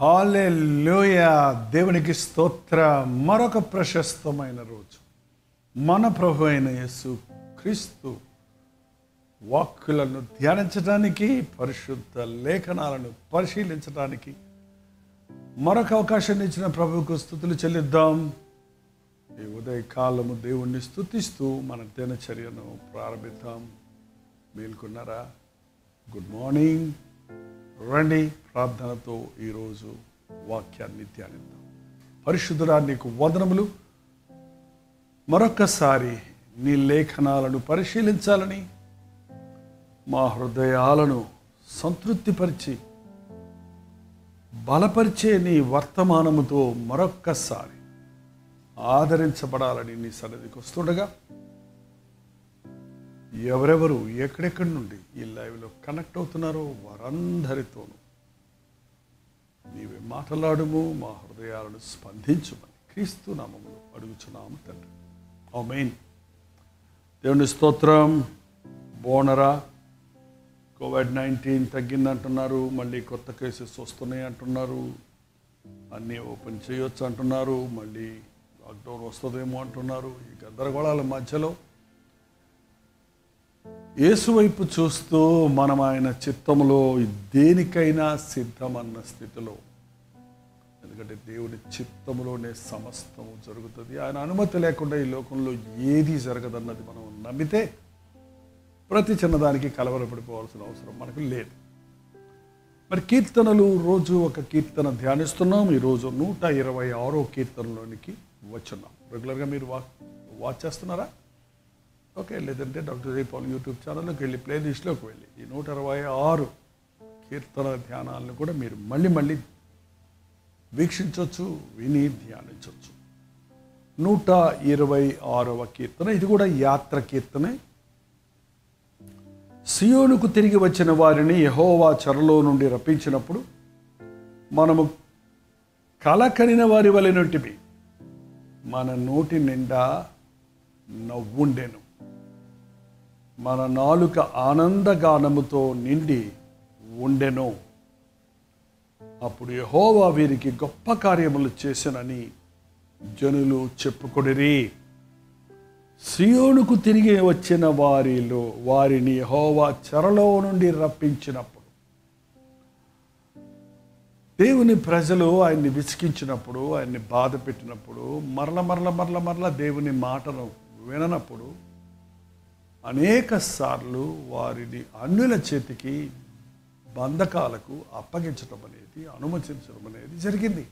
hallelujah దేవునికి స్తోత్ర మరొక ప్రశస్తమైన రోజు మన ప్రభు అయిన యేసు క్రీస్తు వాక్కులను ధ్యానించడానికి పరిశుద్ధ లేఖనాలను పరిశీలించడానికి మరొక అవకాశాన్ని ఇచ్చిన ప్రభువుకు స్థుతులు చెల్లిద్దాం ఈ ఉదయకాలము దేవుణ్ణి స్థుతిస్తూ మన దినచర్యను ప్రారంభిద్దాం మేల్కొన్నారా గుడ్ మార్నింగ్ రండి ప్రార్థనతో ఈరోజు వాక్యాన్ని ధ్యానిద్దాం పరిశుద్ధుడా నీకు వదనములు మరొక్కసారి నీ లేఖనాలను పరిశీలించాలని మా హృదయాలను సంతృప్తిపరిచి బలపరిచే నీ వర్తమానముతో మరొక్కసారి ఆదరించబడాలని నీ సన్నిధికి వస్తుండగా ఎవరెవరు ఎక్కడెక్కడి నుండి ఈ లైవ్లో కనెక్ట్ అవుతున్నారో వారందరితోనూ నీవే మాట్లాడుము మా హృదయాలను స్పందించుమని క్రీస్తు నామములో అడుగుచున్నాము తండ్రి ఆమేన్ దేవుని స్తోత్రం బోనరా కోవిడ్ నైన్టీన్ తగ్గిందంటున్నారు మళ్ళీ కొత్త కేసెస్ వస్తున్నాయి అంటున్నారు అన్నీ ఓపెన్ చేయొచ్చు అంటున్నారు మళ్ళీ లాక్డౌన్ వస్తుందేమో అంటున్నారు ఈ గందరగోళాల మధ్యలో యేసు వైపు చూస్తూ మనం ఆయన చిత్తములో దేనికైనా సిద్ధమన్న స్థితిలో ఎందుకంటే దేవుని చిత్తములోనే సమస్తము జరుగుతుంది ఆయన అనుమతి లేకుండా ఈ లోకంలో ఏది జరగదన్నది మనం నమ్మితే ప్రతి చిన్నదానికి కలవరపడిపోవాల్సిన అవసరం మనకు లేదు మరి కీర్తనలు రోజు ఒక కీర్తన ధ్యానిస్తున్నాం ఈరోజు నూట ఇరవై ఆరో కీర్తనలోనికి వచ్చున్నాం రెగ్యులర్గా మీరు వా వాచ్ చేస్తున్నారా ఓకే లేదంటే డాక్టర్ జైపాల్ యూట్యూబ్ ఛానల్లోకి వెళ్ళి ప్లేలిస్ట్లోకి వెళ్ళి ఈ నూట ఇరవై ఆరు కీర్తన ధ్యానాలను కూడా మీరు మళ్ళీ మళ్ళీ వీక్షించవచ్చు విని ధ్యానించవచ్చు నూట ఇరవై ఆరవ కీర్తన ఇది కూడా యాత్ర కీర్తనే సియోనుకు తిరిగి వచ్చిన వారిని యహోవా చెరలో నుండి రప్పించినప్పుడు మనము కలకనిన వారి వలెనొంటివి మన నోటి నిండా నవ్వుండెను మన నాలుక ఆనందగానముతో నిండి ఉండెను అప్పుడు యహోవా వీరికి గొప్ప కార్యములు చేసినని జనులు చెప్పుకొడిరి సియోనుకు తిరిగి వచ్చిన వారిలో వారిని యహోవా చెరలో నుండి రప్పించినప్పుడు దేవుని ప్రజలు ఆయన్ని విసిగించినప్పుడు ఆయన్ని బాధ పెట్టినప్పుడు మరల మరల మరల మరల దేవుని మాటను విననప్పుడు అనేక సార్లు వారిని అన్యుల చేతికి బంధకాలకు అప్పగించడం అనేది అనుమతించడం అనేది జరిగింది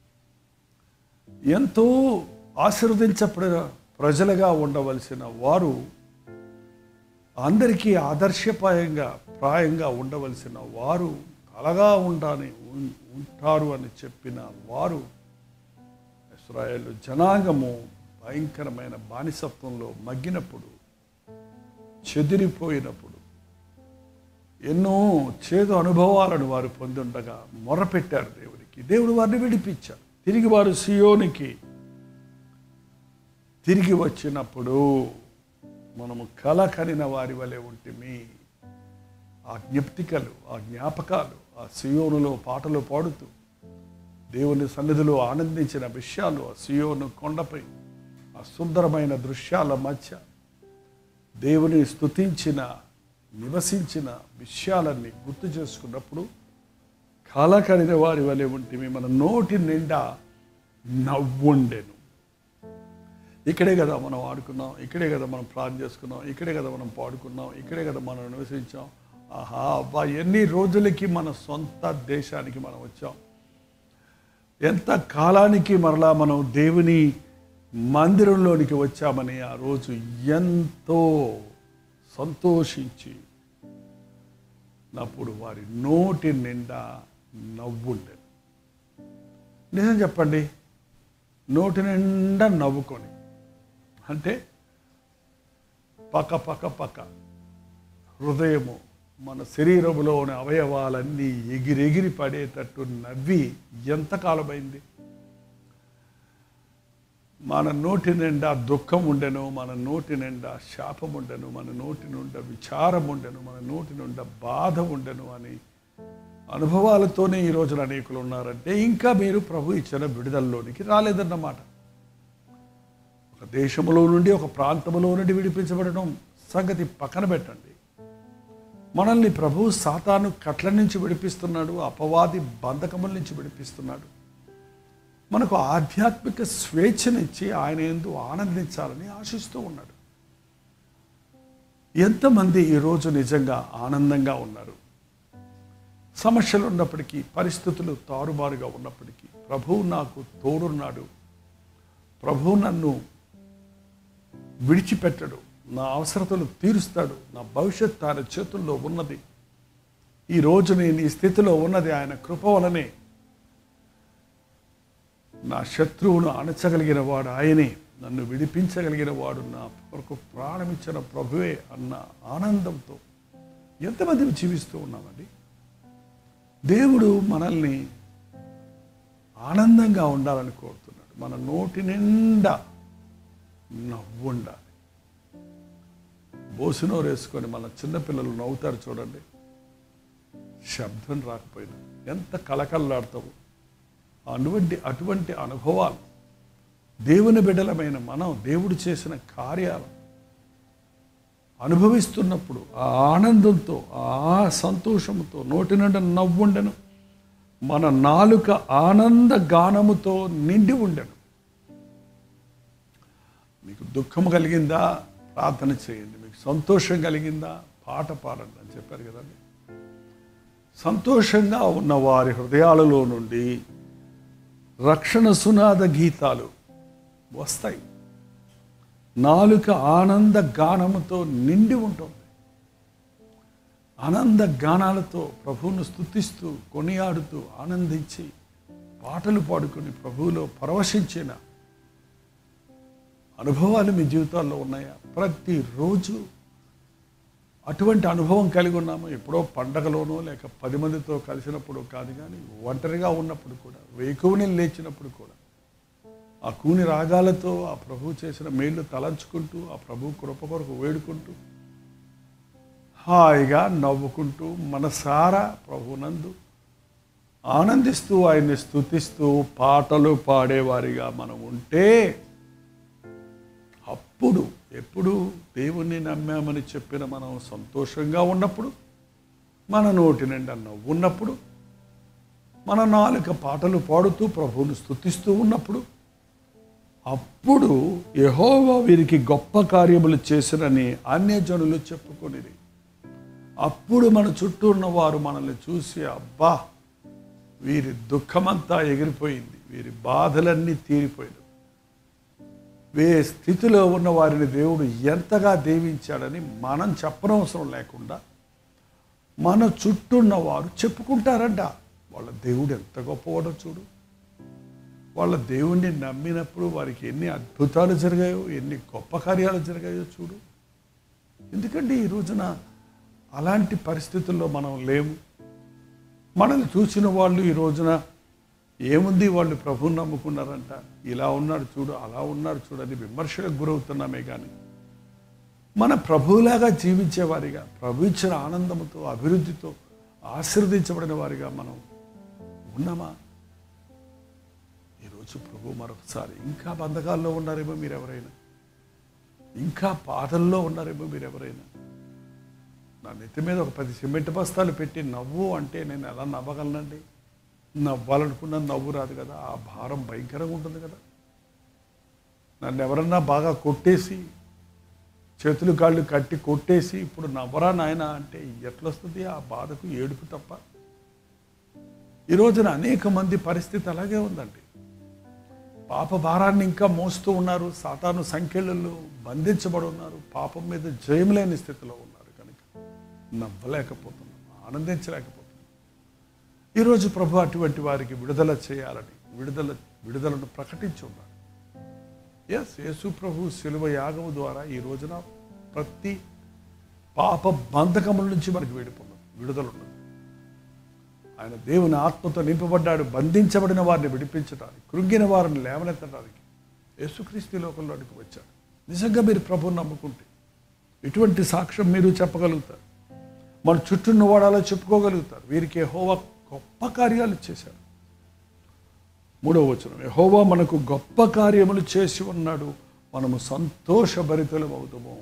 ఎంతో ఆశీర్వదించబడిన ప్రజలుగా ఉండవలసిన వారు అందరికీ ఆదర్శప్రాయంగా ప్రాయంగా ఉండవలసిన వారు కలగా ఉండాలని ఉం- ఉంటారు అని చెప్పిన వారు ఇస్రాయేల్ జనాంగము భయంకరమైన బానిసత్వంలో మగ్గినప్పుడు చెదిరిపోయినప్పుడు ఎన్నో చేదు అనుభవాలను వారు పొందుండగా మొరపెట్టారు దేవునికి దేవుడు వారిని విడిపించారు తిరిగి వారు సియోనికి తిరిగి వచ్చినప్పుడు మనము కల కనిన వారి వలె ఉంటిమి ఆ జ్ఞప్తికలు ఆ జ్ఞాపకాలు ఆ సియోనులో పాటలు పాడుతూ దేవుని సన్నిధిలో ఆనందించిన విషయాలు ఆ సియోను కొండపై ఆ సుందరమైన దృశ్యాల మధ్య దేవుని స్తుతించిన నివసించిన విషయాలన్నీ గుర్తు చేసుకున్నప్పుడు కలకరిన వారి వలె ఉంటిమి మన నోటి నిండా నవ్వుండెను ఇక్కడే కదా మనం ఆడుకున్నాం ఇక్కడే కదా మనం ప్రార్థన చేసుకున్నాం ఇక్కడే కదా మనం పాడుకున్నాం ఇక్కడే కదా మనం నివసించాం ఆహా అబ్బా ఎన్ని రోజులకి మన సొంత దేశానికి మనం వచ్చాం ఎంత కాలానికి మరలా మనం దేవుని మందిరంలోనికి వచ్చామని ఆ రోజు ఎంతో సంతోషించి నప్పుడు వారి నోటి నిండా నవ్వుండేది నిజం చెప్పండి నోటి నిండా నవ్వుకొని అంటే పక్క పక్క పక్క హృదయము మన శరీరంలోని అవయవాలన్నీ ఎగిరెగిరి పడేటట్టు నవ్వి ఎంతకాలమైంది మన నోటి నిండా దుఃఖం ఉండెను మన నోటి నిండా శాపం ఉండెను మన నోటి నిండా విచారం ఉండెను మన నోటి నిండా బాధ ఉండెను అని అనుభవాలతోనే ఈ రోజున అనేకులు ఉన్నారంటే ఇంకా మీరు ప్రభు ఇచ్చిన విడుదలలోనికి రాలేదన్నమాట ఒక దేశంలో నుండి ఒక ప్రాంతంలో నుండి విడిపించబడడం సంగతి పక్కన పెట్టండి మనల్ని ప్రభు సాతాను కట్ల నుంచి విడిపిస్తున్నాడు అపవాది బంధకముల నుంచి విడిపిస్తున్నాడు మనకు ఆధ్యాత్మిక స్వేచ్ఛనిచ్చి ఆయన ఎందు ఆనందించాలని ఆశిస్తూ ఉన్నాడు ఎంతమంది ఈరోజు నిజంగా ఆనందంగా ఉన్నారు సమస్యలు ఉన్నప్పటికీ పరిస్థితులు తారుమారుగా ఉన్నప్పటికీ ప్రభువు నాకు తోడున్నాడు ప్రభువు నన్ను విడిచిపెట్టడు నా అవసరతలు తీరుస్తాడు నా భవిష్యత్ ఆయన చేతుల్లో ఉన్నది ఈ రోజు నేను ఈ స్థితిలో ఉన్నది ఆయన కృప వలనే నా శత్రువును అణచగలిగిన వాడు ఆయనే నన్ను విడిపించగలిగిన వాడు నా కొరకు ప్రాణమిచ్చిన ప్రభువే అన్న ఆనందంతో ఎంతమంది జీవిస్తూ ఉన్నామండి దేవుడు మనల్ని ఆనందంగా ఉండాలని కోరుతున్నాడు మన నోటి నిండా నవ్వు ఉండాలి బోసినోరు వేసుకొని మన చిన్నపిల్లలు నవ్వుతారు చూడండి శబ్దం రాకపోయినా ఎంత కలకల్లాడతావు అటువంటి అటువంటి అనుభవాలు దేవుని బిడ్డలమైన మనం దేవుడు చేసిన కార్యాలు అనుభవిస్తున్నప్పుడు ఆ ఆనందంతో ఆ సంతోషంతో నోటి నుండి నవ్వుండెను మన నాలుక ఆనంద గానముతో నిండి ఉండెను మీకు దుఃఖం కలిగిందా ప్రార్థన చేయండి మీకు సంతోషం కలిగిందా పాట పాడండి అని చెప్పారు కదండి సంతోషంగా ఉన్న వారి హృదయాలలో నుండి రక్షణ సునాద గీతాలు వస్తాయి నాలుక ఆనంద గానముతో నిండి ఉంటుంది ఆనంద గానాలతో ప్రభువును స్తుతిస్తూ కొనియాడుతూ ఆనందించి పాటలు పాడుకొని ప్రభువులో పరవశించిన అనుభవాలు మీ జీవితాల్లో ఉన్నాయా ప్రతిరోజు అటువంటి అనుభవం కలిగి ఉన్నాము ఎప్పుడో పండగలోనో లేక పది మందితో కలిసినప్పుడు కాదు కానీ ఒంటరిగా ఉన్నప్పుడు కూడా వేకువని లేచినప్పుడు కూడా ఆ కూని రాగాలతో ఆ ప్రభు చేసిన మేళ్ళు తలంచుకుంటూ ఆ ప్రభు కృప కొరకు వేడుకుంటూ హాయిగా నవ్వుకుంటూ మనసారా ప్రభునందు ఆనందిస్తూ ఆయన్ని స్తుతిస్తూ పాటలు పాడేవారిగా మనం ఉంటే అప్పుడు ఎప్పుడు దేవుణ్ణి నమ్మామని చెప్పిన మనం సంతోషంగా ఉన్నప్పుడు మన నోటి నిండా నవ్వున్నప్పుడు మన నాలుక పాటలు పాడుతూ ప్రభువును స్తుతిస్తూ ఉన్నప్పుడు అప్పుడు యెహోవా వీరికి గొప్ప కార్యములు చేసినని అన్యజనులు చెప్పుకొనిది అప్పుడు మన చుట్టూ ఉన్న వారు మనల్ని చూసి అబ్బా వీరి దుఃఖమంతా ఎగిరిపోయింది వీరి బాధలన్నీ తీరిపోయింది వే స్థితిలో ఉన్న వారిని దేవుడు ఎంతగా దీవించాడని మనం చెప్పనవసరం లేకుండా మన చుట్టూ ఉన్న వారు చెప్పుకుంటారంట వాళ్ళ దేవుడు ఎంత గొప్పవాడో చూడు వాళ్ళ దేవుణ్ణి నమ్మినప్పుడు వారికి ఎన్ని అద్భుతాలు జరిగాయో ఎన్ని గొప్ప కార్యాలు జరిగాయో చూడు ఎందుకంటే ఈ రోజున అలాంటి పరిస్థితుల్లో మనం లేము మనల్ని చూసిన వాళ్ళు ఈ రోజున ఏముంది వాళ్ళు ప్రభువుని నమ్ముకున్నారంట ఇలా ఉన్నాడు చూడు అలా ఉన్నాడు చూడు అని విమర్శలకు గురవుతున్నామే కానీ మన ప్రభువులాగా జీవించేవారిగా ప్రభు ఇచ్చిన ఆనందంతో అభివృద్ధితో ఆశీర్వదించబడిన వారిగా మనం ఉన్నామా ఈరోజు ప్రభు మరొకసారి ఇంకా బంధకాల్లో ఉన్నారేమో మీరు ఎవరైనా ఇంకా పాటల్లో ఉన్నారేమో మీరు ఎవరైనా నా నెత్తి మీద ఒక పది సిమెంట్ బస్తాలు పెట్టి నవ్వు అంటే నేను ఎలా నవ్వగలనండి నవ్వాలనుకున్న నవ్వు రాదు కదా ఆ భారం భయంకరంగా ఉంటుంది కదా నన్ను ఎవరన్నా బాగా కొట్టేసి చేతులు కాళ్ళు కట్టి కొట్టేసి ఇప్పుడు నవ్వరా నాయన అంటే ఎట్లొస్తుంది ఆ బాధకు ఏడుపు తప్ప ఈ రోజున అనేక మంది పరిస్థితి అలాగే ఉందండి పాప భారాన్ని ఇంకా మోస్తూ ఉన్నారు సాతాను సంఖ్యలలో బంధించబడి ఉన్నారు పాపం మీద జయం లేని స్థితిలో ఉన్నారు కనుక నవ్వలేకపోతున్నాం ఆనందించలేకపోతున్నాం ఈరోజు ప్రభు అటువంటి వారికి విడుదల చేయాలని విడుదల విడుదలను ప్రకటించి ఉన్నాడు ఎస్ యేసు ప్రభు శిలువ యాగము ద్వారా ఈ రోజున ప్రతి పాప బంధకముల నుంచి మనకి విడిపోన్నాం విడుదల ఉన్నది ఆయన దేవుని ఆత్మతో నింపబడ్డాడు బంధించబడిన వారిని విడిపించడానికి కృంగిన వారిని లేవనెత్తడానికి యేసుక్రీస్తు ఈ లోకంలోనికి వచ్చాడు నిజంగా మీరు ప్రభువుని నమ్ముకుంటే ఇటువంటి సాక్ష్యం మీరు చెప్పగలుగుతారు మన చుట్టూ వాడాలో చెప్పుకోగలుగుతారు వీరికి హోవా గొప్ప కార్యాలు చేశాడు మూడవ వచనం యెహోవా మనకు గొప్ప కార్యములు చేసి ఉన్నాడు మనము సంతోషభరితులం అవుతాము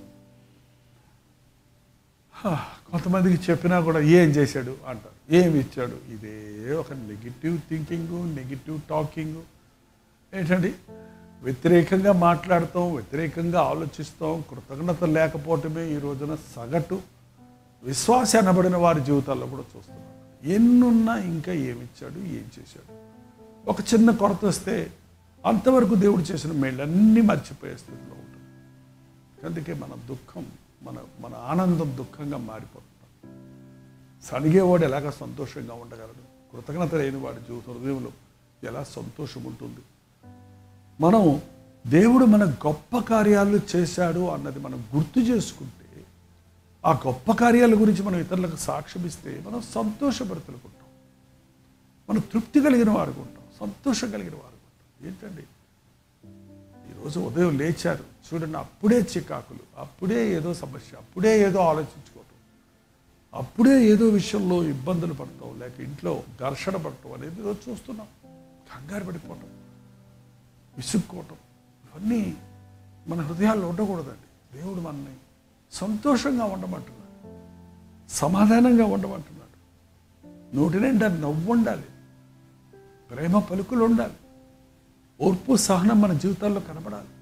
హా, కొంతమందికి చెప్పినా కూడా ఏం చేశాడు అంటారు ఏమి ఇచ్చాడు ఇదే ఒక నెగిటివ్ థింకింగ్ నెగిటివ్ టాకింగ్ ఏంటండి వ్యతిరేకంగా మాట్లాడతాం వ్యతిరేకంగా ఆలోచిస్తాం కృతజ్ఞత లేకపోవటమే ఈ రోజున సగటు విశ్వాస అనబడిన వారి జీవితాల్లో కూడా చూస్తున్నాం ఎన్నున్నా ఇంకా ఏమిచ్చాడు ఏం చేశాడు ఒక చిన్న కొరత వస్తే అంతవరకు దేవుడు చేసిన మేళ్ళన్నీ మర్చిపోయే స్థితిలో ఉంటుంది అందుకే మన దుఃఖం మన మన ఆనందం దుఃఖంగా మారిపోతుంది సనిగేవాడు ఎలాగ సంతోషంగా ఉండగలడు కృతజ్ఞత లేని వాడి జీవిత హృదయంలో ఎలా సంతోషం ఉంటుంది మనం దేవుడు మన గొప్ప కార్యాలు చేశాడు అన్నది మనం గుర్తు చేసుకుంటే ఆ గొప్ప కార్యాల గురించి మనం ఇతరులకు సాక్ష్యం ఇస్తే మనం సంతోషపడుతుంటాం మనం తృప్తి కలిగిన వారుకుంటాం సంతోషం కలిగిన వారుకుంటాం ఏంటండి ఈరోజు ఉదయం లేచారు చూడండి అప్పుడే చికాకులు అప్పుడే ఏదో సమస్య అప్పుడే ఏదో ఆలోచించుకోవటం అప్పుడే ఏదో విషయంలో ఇబ్బందులు పడటం లేక ఇంట్లో ఘర్షణ పడటం అనేది ఈరోజు చూస్తున్నాం కంగారు పడిపోవటం విసుక్కోవటం ఇవన్నీ మన హృదయాల్లో ఉండకూడదండి దేవుడు మనని సంతోషంగా ఉండమంటున్నాడు సమాధానంగా ఉండమంటున్నాడు నోటి నిండా నవ్వు ఉండాలి ప్రేమ పలుకులు ఉండాలి ఓర్పు సహనం మన జీవితాల్లో కనబడాలి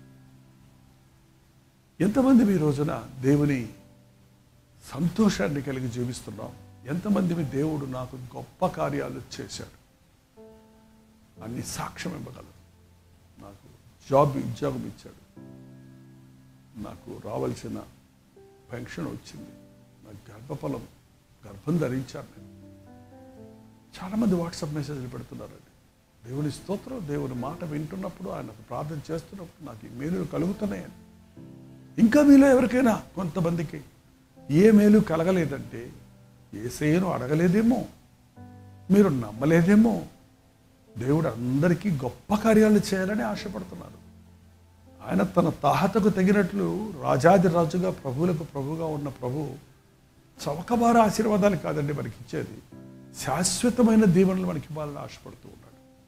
ఎంతమంది ఈ రోజున దేవుని సంతోషాన్ని కలిగి జీవిస్తున్నాం ఎంతమంది దేవుడు నాకు గొప్ప కార్యాలు చేశాడు అన్ని సాక్ష్యం ఇవ్వగలరు నాకు జాబ్ ఉద్యోగం ఇచ్చాడు నాకు రావాల్సిన పెన్షన్ వచ్చింది నాకు గర్భఫలం గర్భం ధరించాను నేను చాలామంది వాట్సాప్ మెసేజ్లు పెడుతున్నారండి దేవుని స్తోత్రం దేవుని మాట వింటున్నప్పుడు ఆయనకు ప్రార్థన చేస్తున్నప్పుడు నాకు ఈ మేలులు కలుగుతున్నాయని ఇంకా మీలో ఎవరికైనా కొంతమందికి ఏ మేలు కలగలేదంటే ఏసయ్యను అడగలేదేమో మీరు నమ్మలేదేమో దేవుడు అందరికీ గొప్ప కార్యాలు చేయాలని ఆశపడుతున్నారు ఆయన తన తాహతకు తగినట్లు రాజాది రాజుగా ప్రభువులకు ప్రభుగా ఉన్న ప్రభు చవకబార ఆశీర్వాదాలు కాదండి మనకి ఇచ్చేది శాశ్వతమైన దీవెనలు మనకి ఇవ్వాలని ఆశపడుతూ ఉన్నాడు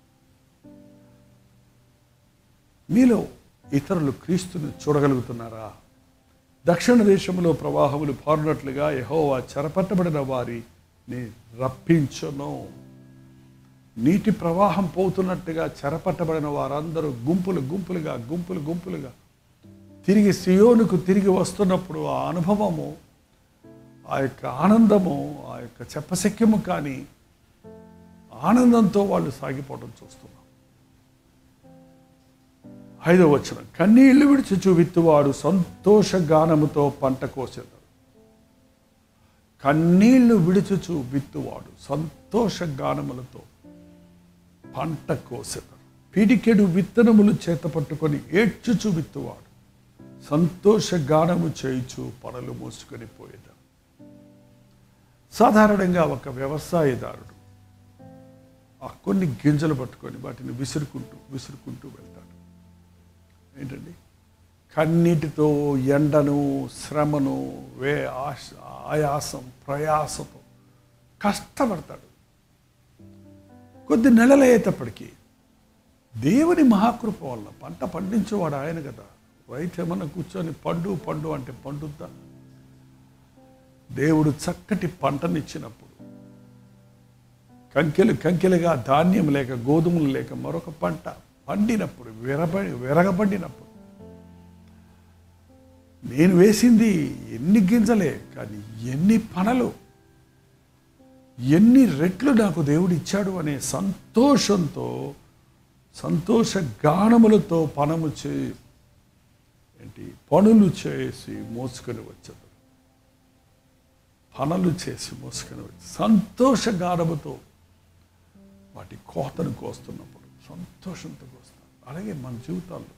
మీలో ఇతరులు క్రీస్తుని చూడగలుగుతున్నారా దక్షిణ దేశంలో ప్రవాహములు పారునట్లుగా యహోవా చెరపట్టబడిన వారిని రప్పించును నీటి ప్రవాహం పోతున్నట్టుగా చెరపట్టబడిన వారందరూ గుంపులు గుంపులుగా గుంపులు గుంపులుగా తిరిగి సియోనుకు తిరిగి వస్తున్నప్పుడు ఆ అనుభవము ఆ యొక్క ఆనందము ఆ యొక్క చెప్పశక్యము కానీ ఆనందంతో వాళ్ళు సాగిపోవడం చూస్తున్నాం ఐదవ వచనం కన్నీళ్లు విడిచి విత్తువాడు సంతోష గానముతో పంట కోసేదాడు కన్నీళ్లు విడుచుచు విత్తువాడు సంతోష గానములతో పంట కోసెదరు పిడికెడు విత్తనములు చేత పట్టుకొని ఏడ్చుచు విత్తువాడు సంతోష గానము చేయుచు పనులు మూసుకొని పోయేదాడు సాధారణంగా ఒక వ్యవసాయదారుడు ఆ కొన్ని గింజలు పట్టుకొని వాటిని విసురుకుంటూ విసురుకుంటూ వెళ్తాడు ఏంటండి కన్నీటితో ఎండను శ్రమను వే ఆశ ఆయాసం ప్రయాసతో కష్టపడతాడు కొద్ది నెలలయ్యేటప్పటికీ దేవుని మహాకృప వల్ల పంట పండించేవాడు ఆయన కదా రైతు ఏమన్నా కూర్చొని పండు పండు అంటే పండుద్దా దేవుడు చక్కటి పంటనిచ్చినప్పుడు కంకెలు కంకెలుగా ధాన్యం లేక గోధుమలు లేక మరొక పంట పండినప్పుడు విరబడి విరగబడినప్పుడు నేను వేసింది ఎన్ని గింజలే కానీ ఎన్ని పనలు ఎన్ని రెట్లు నాకు దేవుడు ఇచ్చాడు అనే సంతోషంతో సంతోష గానములతో పనము చే ఏంటి పనులు చేసి మోసుకొని వచ్చాడు పనులు చేసి మోసుకొని వచ్చి సంతోష గానముతో వాటి కోతను కోస్తున్నప్పుడు సంతోషంతో కోస్తాం అలాగే మన జీవితాల్లో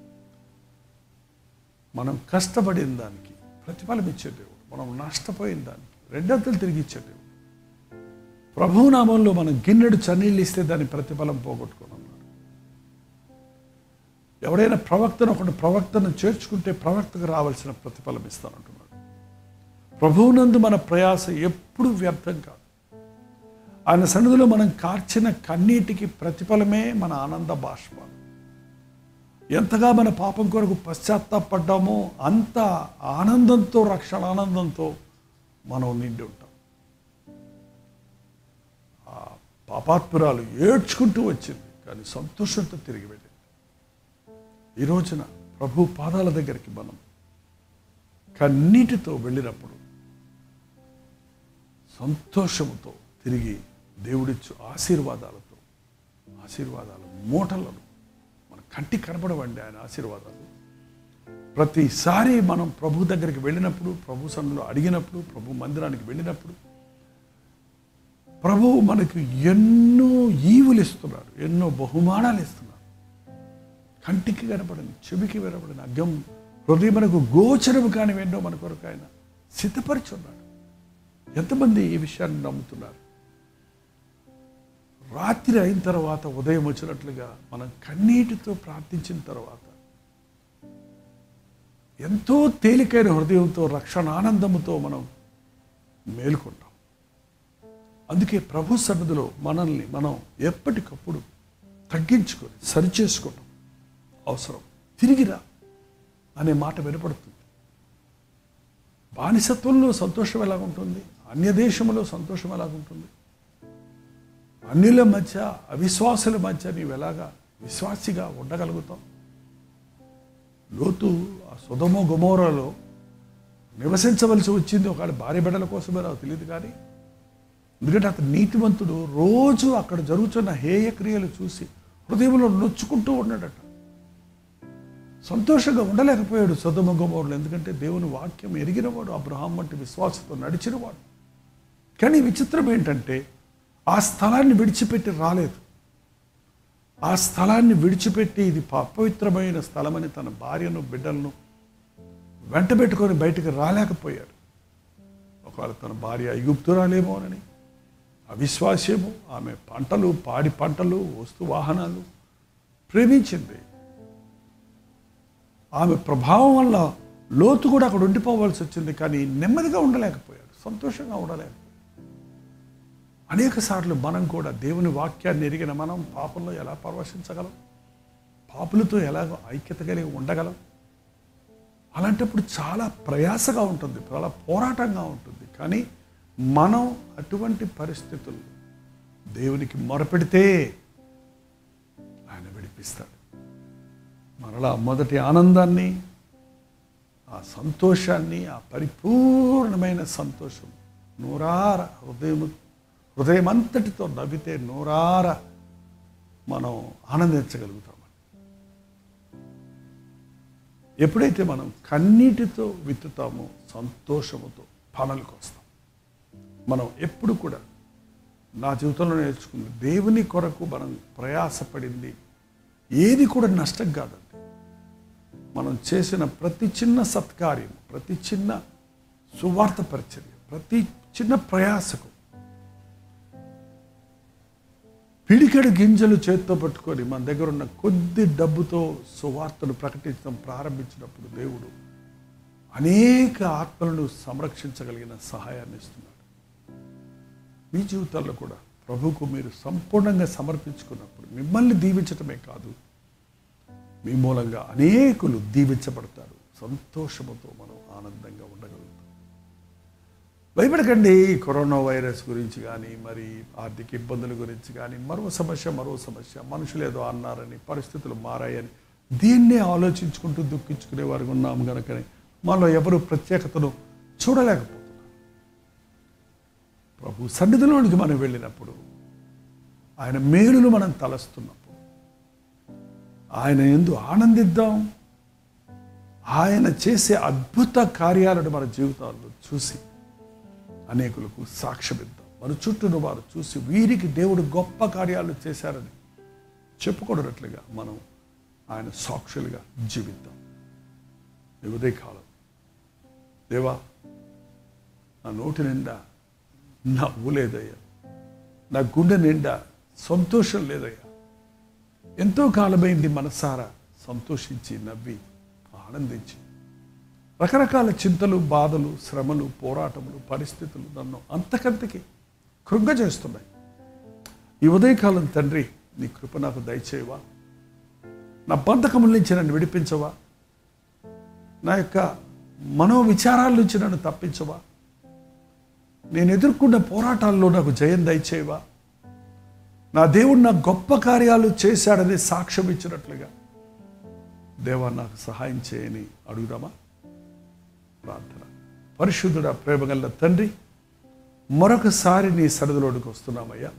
మనం కష్టపడిన దానికి ప్రతిఫలం ఇచ్చే దేవుడు మనం నష్టపోయిన దానికి రెండంతలు తిరిగి ఇచ్చే దేవుడు ప్రభునామంలో మనం గిన్నెడు చన్నీళ్ళు ఇస్తే దాని ప్రతిఫలం పోగొట్టుకుని అన్నాడు ఎవడైనా ప్రవక్తను ఒకటి ప్రవక్తను చేర్చుకుంటే ప్రవక్తకు రావాల్సిన ప్రతిఫలం ఇస్తానంటున్నాడు ప్రభువునందు మన ప్రయాస ఎప్పుడు వ్యర్థం కాదు ఆయన సన్నిధిలో మనం కార్చిన కన్నీటికి ప్రతిఫలమే మన ఆనంద బాష్పాలు ఎంతగా మన పాపం కొరకు పశ్చాత్తాపడ్డామో అంత ఆనందంతో రక్షణ ఆనందంతో మనం నిండి ఉంటాం ఆ పాపాత్పురాలు ఏడ్చుకుంటూ వచ్చింది కానీ సంతోషంతో తిరిగి వెళ్ళింది ఈ రోజున ప్రభు పాదాల దగ్గరికి మనం కన్నీటితో వెళ్ళినప్పుడు సంతోషముతో తిరిగి దేవుడిచ్చు ఆశీర్వాదాలతో ఆశీర్వాదాల మూటలను మన కంటికి కనపడవండి ఆయన ఆశీర్వాదాలు ప్రతిసారి మనం ప్రభు దగ్గరికి వెళ్ళినప్పుడు ప్రభు సన్నిలో అడిగినప్పుడు ప్రభు మందిరానికి వెళ్ళినప్పుడు ప్రభు మనకు ఎన్నో ఈవులు ఇస్తున్నారు ఎన్నో బహుమానాలు ఇస్తున్నారు కంటికి కనపడని చెవికి వినపడని అగ్గం హృదయమునకు గోచరము కాని ఎన్నో మన కొరకు ఆయన సిద్ధపరిచున్నాడు ఎంతమంది ఈ విషయాన్ని నమ్ముతున్నారు రాత్రి అయిన తర్వాత ఉదయం వచ్చినట్లుగా మనం కన్నీటితో ప్రార్థించిన తర్వాత ఎంతో తేలికైన హృదయంతో రక్షణ ఆనందముతో మనం మేలుకుంటాం అందుకే ప్రభు సన్నిధిలో మనల్ని మనం ఎప్పటికప్పుడు తగ్గించుకొని సరిచేసుకోవటం అవసరం తిరిగిరా అనే మాట వినపడుతుంది బానిసత్వంలో సంతోషం ఎలాగుంటుంది అన్య దేశంలో సంతోషం ఎలాగుంటుంది అన్యుల మధ్య అవిశ్వాసుల మధ్య నీవు ఎలాగా విశ్వాసిగా ఉండగలుగుతావు లోతు ఆ సుధమో గుమోరలో నివసించవలసి వచ్చింది ఒక భార్య బిడ్డల కోసమే నాకు తెలియదు కానీ ఎందుకంటే అతను నీతివంతుడు రోజు అక్కడ జరుగుతున్న హేయ క్రియలు చూసి హృదయంలో నొచ్చుకుంటూ ఉన్నాడట సంతోషంగా ఉండలేకపోయాడు సొదమ గుమోరులు ఎందుకంటే దేవుని వాక్యం ఎరిగినవాడు అబ్రహాం వంటి విశ్వాసంతో నడిచినవాడు కానీ విచిత్రం ఏంటంటే ఆ స్థలాన్ని విడిచిపెట్టి రాలేదు ఆ స్థలాన్ని విడిచిపెట్టి ఇది అపవిత్రమైన స్థలమని తన భార్యను బిడ్డలను వెంటబెట్టుకొని బయటకు రాలేకపోయాడు ఒకవేళ తన భార్య ఐగుప్తురాలేమోనని అవిశ్వాస్యము ఆమె పంటలు పాడి పంటలు వస్తు వాహనాలు ప్రేమించింది ఆమె ప్రభావం వల్ల లోతు కూడా అక్కడ ఉండిపోవాల్సి వచ్చింది కానీ నెమ్మదిగా ఉండలేకపోయాడు సంతోషంగా ఉండలేకపోయాడు అనేక సార్లు మనం కూడా దేవుని వాక్యాన్ని ఎరిగిన మనం పాపంలో ఎలా పరవశించగలం పాపులతో ఎలాగో ఐక్యత కలిగి ఉండగలం అలాంటప్పుడు చాలా ప్రయాసగా ఉంటుంది చాలా పోరాటంగా ఉంటుంది కానీ మనం అటువంటి పరిస్థితులు దేవునికి మొరపెడితే ఆయన విడిపిస్తాడు మరలా మొదటి ఆనందాన్ని ఆ సంతోషాన్ని ఆ పరిపూర్ణమైన సంతోషం నూరార హృదయం హృదయమంతటితో నవ్వితే నూరార మనం ఆనందించగలుగుతాం ఎప్పుడైతే మనం కన్నీటితో విత్తుతామో సంతోషముతో పనులకు వస్తాం మనం ఎప్పుడు కూడా నా జీవితంలో నేర్చుకుంది దేవుని కొరకు మనం ప్రయాసపడింది ఏది కూడా నష్టం కాదండి మనం చేసిన ప్రతి చిన్న సత్కార్యం ప్రతి చిన్న సువార్త పరిచర్య ప్రతి చిన్న ప్రయాసకు పిడికెడు గింజలు చేత్తో పట్టుకొని మన దగ్గర ఉన్న కొద్ది డబ్బుతో సువార్తను ప్రకటించడం ప్రారంభించినప్పుడు దేవుడు అనేక ఆత్మలను సంరక్షించగలిగిన సహాయాన్ని ఇస్తున్నాడు మీ జీవితాల్లో కూడా ప్రభుకు మీరు సంపూర్ణంగా సమర్పించుకున్నప్పుడు మిమ్మల్ని దీవించటమే కాదు మీ మూలంగా అనేకులు దీవించబడతారు సంతోషముతో మనం ఆనందంగా ఉండగలుగుతాం భయపడకండి కరోనా వైరస్ గురించి కానీ మరి ఆర్థిక ఇబ్బందుల గురించి కానీ మరో సమస్య మరో సమస్య మనుషులు ఏదో అన్నారని పరిస్థితులు మారాయని దీన్నే ఆలోచించుకుంటూ దుఃఖించుకునే వారికి ఉన్నాం కనుకనే మనలో ఎవరు ప్రత్యేకతను చూడలేకపోతున్నారు ప్రభు సన్నిధిలోనికి మనం వెళ్ళినప్పుడు ఆయన మేలును మనం తలస్తున్నప్పుడు ఆయన ఎందు ఆనందిద్దాం ఆయన చేసే అద్భుత కార్యాలను మన జీవితాల్లో చూసి అనేకులకు సాక్ష్యమిద్దాం మన చుట్టూను వారు చూసి వీరికి దేవుడు గొప్ప కార్యాలు చేశారని చెప్పుకోనట్లుగా మనం ఆయన సాక్షులుగా జీవిద్దాం ఈ ఉదయకాలం దేవా నా నోటి నిండా నవ్వు లేదయ్యా నా గుండె నిండా సంతోషం లేదయ్యా ఎంతో కాలమైంది మనసారా సంతోషించి నవ్వి ఆనందించి రకరకాల చింతలు బాధలు శ్రమలు పోరాటములు పరిస్థితులు నన్ను అంతకంతకి కృంగజేస్తున్నాయి ఈ ఉదయకాలం తండ్రి నీ కృప నాకు దయచేయవా నా బంధకముల నుంచి నన్ను విడిపించవా నా యొక్క మనోవిచారాల నుంచి నన్ను తప్పించవా నేను ఎదుర్కొన్న పోరాటాల్లో నాకు జయం దయచేయవా నా దేవుడు నా గొప్ప కార్యాలు చేశాడని సాక్ష్యం ఇచ్చినట్లుగా దేవా నాకు సహాయం చేయని అడుగుదామా ప్రార్థన పరిశుద్ధుడ ప్రేమగల్ల తండ్రి మరొకసారి నీ సరదిలోనికి వస్తున్నామయ్యా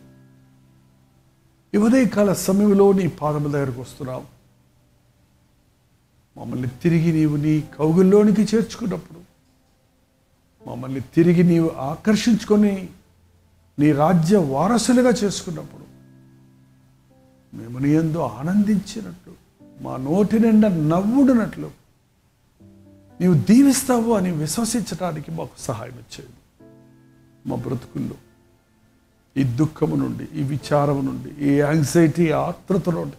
ఈ ఉదయకాల సమయంలో నీ పాదముల దగ్గరకు వస్తున్నాం మమ్మల్ని తిరిగి నీవు నీ కౌగుల్లోనికి చేర్చుకున్నప్పుడు మమ్మల్ని తిరిగి నీవు ఆకర్షించుకొని నీ రాజ్య వారసులుగా చేసుకున్నప్పుడు మేము నీ ఎందు ఆనందించినట్లు మా నోటి నిండా నవ్వుడునట్లు నీవు దీవిస్తావు అని విశ్వసించడానికి మాకు సహాయం ఇచ్చేది మా బ్రతుకుల్లో ఈ దుఃఖము నుండి ఈ విచారము నుండి ఈ యాంగ్జైటీ ఆతృత నుండి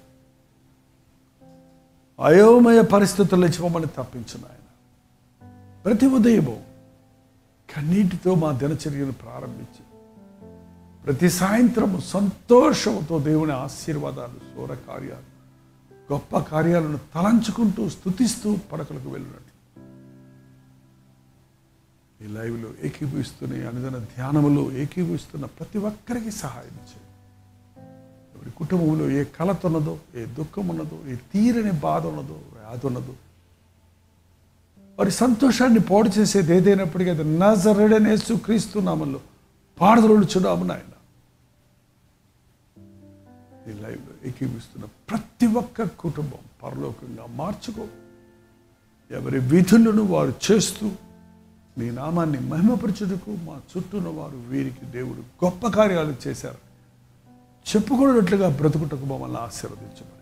అయోమయ పరిస్థితుల నుంచి మమ్మల్ని తప్పించిన ఆయన ప్రతి ఉదయము కన్నీటితో మా దినచర్యను ప్రారంభించి ప్రతి సాయంత్రము సంతోషంతో దేవుని ఆశీర్వాదాలు సూర కార్యాలు గొప్ప కార్యాలను తలంచుకుంటూ స్థుతిస్తూ పడకలకు వెళ్ళినట్లు ఈ లైవ్లో ఏకీభవిస్తున్న ఈ అనుదిన ధ్యానములో ఏకీభవిస్తున్న ప్రతి ఒక్కరికి సహాయం చేయి ఎవరి కుటుంబంలో ఏ కలత ఉన్నదో ఏ దుఃఖం ఉన్నదో ఏ తీరని బాధ ఉన్నదో వ్యాధి ఉన్నదో వారి సంతోషాన్ని పాడు చేసేది ఏదైనప్పటికీ అది నజరడనేసు క్రీస్తు నామంలో పాడదలుచున్నాము నాయన ఈ లైవ్లో ఏకీభిస్తున్న ప్రతి ఒక్క కుటుంబం పరలోకంగా మార్చుకో ఎవరి విధులను వారు చేస్తూ నీ నామాన్ని మహిమపరచుటకు మా చుట్టూన వారు వీరికి దేవుడు గొప్ప కార్యాలు చేశారు చెప్పుకున్నట్లుగా బ్రతుకుటకు మమ్మల్ని ఆశీర్వదించమని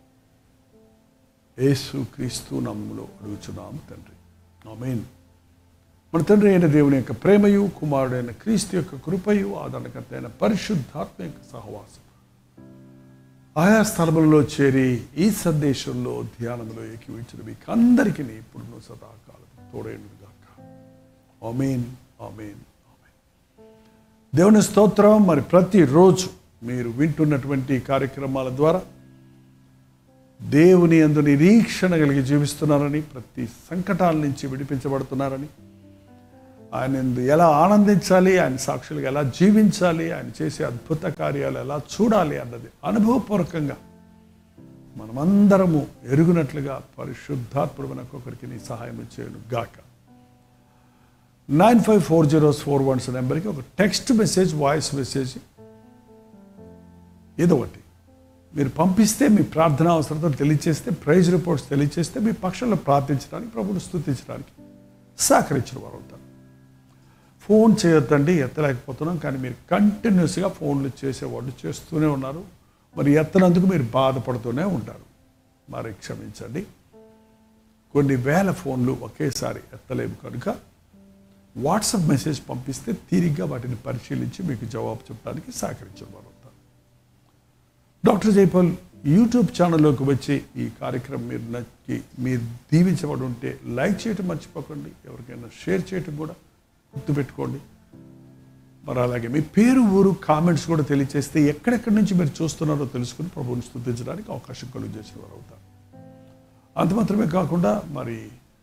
యేసు క్రీస్తు నామంలో అడుగుచున్నాము తండ్రి ఆమేన్ మన తండ్రి అయిన దేవుని యొక్క ప్రేమయు కుమారుడైన క్రీస్తు యొక్క కృపయు ఆదరణకర్త అయిన పరిశుద్ధాత్మ యొక్క సహవాసం ఆయా స్థలములలో చేరి ఈ సందేశంలో ధ్యానంలో ఏకీవించిన మీకు అందరికీ ఇప్పుడు సదాకాలం తోడైనగాక ఆమెన్ ఆమెన్ ఆమెన్ దేవుని స్తోత్రం మరి ప్రతిరోజు మీరు వింటున్నటువంటి కార్యక్రమాల ద్వారా దేవుని అందు నిరీక్షణ కలిగి జీవిస్తున్నారని ప్రతి సంకటాల నుంచి విడిపించబడుతున్నారని ఆయన యందు ఎలా ఆనందించాలి ఆయన సాక్షులుగా ఎలా జీవించాలి ఆయన చేసే అద్భుత కార్యాలు ఎలా చూడాలి అన్నది అనుభవపూర్వకంగా మనమందరము ఎరుగునట్లుగా పరిశుద్ధాత్ముడు మనకొకరికి నీ సహాయం చేయను గాక nine five four zeros four ones నెంబర్కి ఒక టెక్స్ట్ మెసేజ్ వాయిస్ మెసేజ్ ఏదో ఒకటి మీరు పంపిస్తే మీ ప్రార్థన అవసరతలు తెలియచేస్తే ప్రైజ్ రిపోర్ట్స్ తెలియచేస్తే మీ పక్షంలో ప్రార్థించడానికి ప్రభుని స్థుతించడానికి సహకరించిన వారు ఉంటారు ఫోన్ చేయొద్దండి ఎత్తలేకపోతున్నాం కానీ మీరు కంటిన్యూస్గా ఫోన్లు చేసేవాళ్ళు చేస్తూనే ఉన్నారు మరి ఎత్తనందుకు మీరు బాధపడుతూనే ఉంటారు మరి క్షమించండి కొన్ని వేల ఫోన్లు ఒకేసారి ఎత్తలేము కనుక వాట్సాప్ మెసేజ్ పంపిస్తే తీరిగ్గా వాటిని పరిశీలించి మీకు జవాబు చెప్పడానికి సహకరించిన వారు ఉంటారు డాక్టర్ జైపాల్ యూట్యూబ్ ఛానల్లోకి వచ్చి ఈ కార్యక్రమం మీరు నచ్చి మీరు దీవించబడి ఉంటే లైక్ చేయటం మర్చిపోకండి ఎవరికైనా షేర్ చేయటం కూడా గుర్తుపెట్టుకోండి మరి అలాగే మీ పేరు ఊరు కామెంట్స్ కూడా తెలియచేస్తే ఎక్కడెక్కడి నుంచి మీరు చూస్తున్నారో తెలుసుకుని ప్రభువుని స్థుతించడానికి అవకాశం కలుగు చేసిన వారు అవుతారు అంత మాత్రమే కాకుండా మరి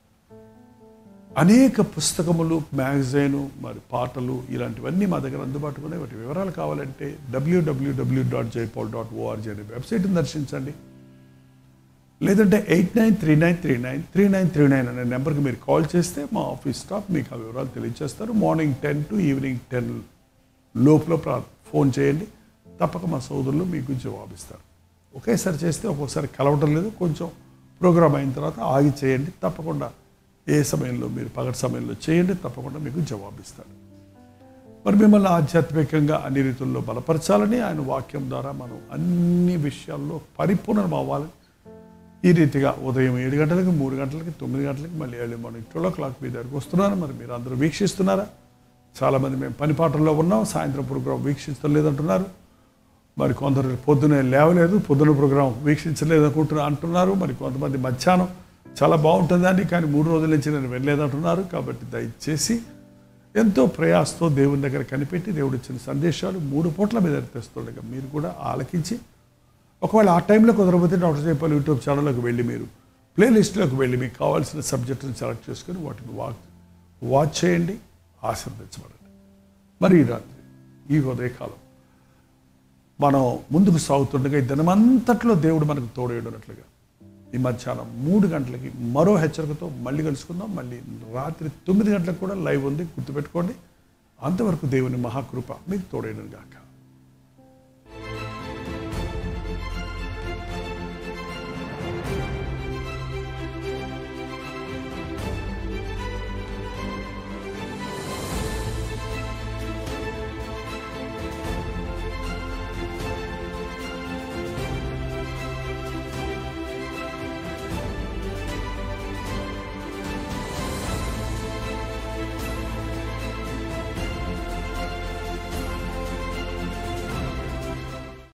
అనేక పుస్తకములు మ్యాగజైను మరి పాటలు ఇలాంటివన్నీ మా దగ్గర అందుబాటులో ఉన్నాయి వాటి వివరాలు కావాలంటే డబ్ల్యూడబ్ల్యూడబ్ల్యూ డాట్ జైపాల్ డాట్ ఓఆర్జీ అనే వెబ్సైట్ని దర్శించండి లేదంటే eight nine three nine three nine three nine three nine అనే నెంబర్కి మీరు కాల్ చేస్తే మా ఆఫీస్ స్టాఫ్ మీకు ఆ వివరాలు తెలియజేస్తారు morning ten to evening ten లోపల ప్రా ఫోన్ చేయండి తప్పక మా సోదరులు మీకు జవాబిస్తారు ఒకేసారి చేస్తే ఒక్కోసారి కలవటం లేదు కొంచెం ప్రోగ్రామ్ అయిన తర్వాత ఆగి చేయండి తప్పకుండా ఏ సమయంలో మీరు పగటి సమయంలో చేయండి తప్పకుండా మీకు జవాబిస్తాడు మరి మిమ్మల్ని ఆధ్యాత్మికంగా అన్ని రీతుల్లో బలపరచాలని ఆయన వాక్యం ద్వారా మనం అన్ని విషయాల్లో పరిపూర్ణం అవ్వాలని ఈ రీతిగా ఉదయం ఏడు గంటలకి మూడు గంటలకి తొమ్మిది గంటలకి మళ్ళీ early morning twelve o'clock మీ దగ్గరకు వస్తున్నాను మరి మీరు అందరూ వీక్షిస్తున్నారా చాలామంది మేము పని పాటల్లో ఉన్నాం సాయంత్రం ప్రోగ్రాం వీక్షించలేదంటున్నారు మరి కొందరు పొద్దునే లేవలేదు పొద్దున ప్రోగ్రాం వీక్షించలేదు అనుకుంటున్నా అంటున్నారు మరి కొంతమంది మధ్యాహ్నం చాలా బాగుంటుందండి కానీ మూడు రోజుల నుంచి నేను వెళ్ళలేదంటున్నారు కాబట్టి దయచేసి ఎంతో ప్రయాసతో దేవుని దగ్గర కనిపెట్టి దేవుడు ఇచ్చిన సందేశాలు మూడు పూట్ల మీద తెస్తుండగా మీరు కూడా ఆలకించి ఒకవేళ ఆ టైంలో కుదరకపోతే డాక్టర్ జైపాల్ యూట్యూబ్ ఛానల్లోకి వెళ్ళి మీరు ప్లేలిస్ట్లోకి వెళ్ళి మీకు కావాల్సిన సబ్జెక్టుని సెలెక్ట్ చేసుకొని వాటిని వాచ్ వాచ్ చేయండి ఆశీర్వదించబడండి మరి ఈ రాత్రి ఈ ఉదయకాలం మనం ముందుకు సాగుతుండగా ఈ దినమంతట్లో దేవుడు మనకు తోడేయడున్నట్లుగా ఈ మధ్యాహ్నం మూడు గంటలకి మరో హెచ్చరికతో మళ్ళీ కలుసుకుందాం మళ్ళీ రాత్రి తొమ్మిది గంటలకు కూడా లైవ్ ఉంది గుర్తుపెట్టుకోండి అంతవరకు దేవుని మహాకృప మీకు తోడేయడం గాక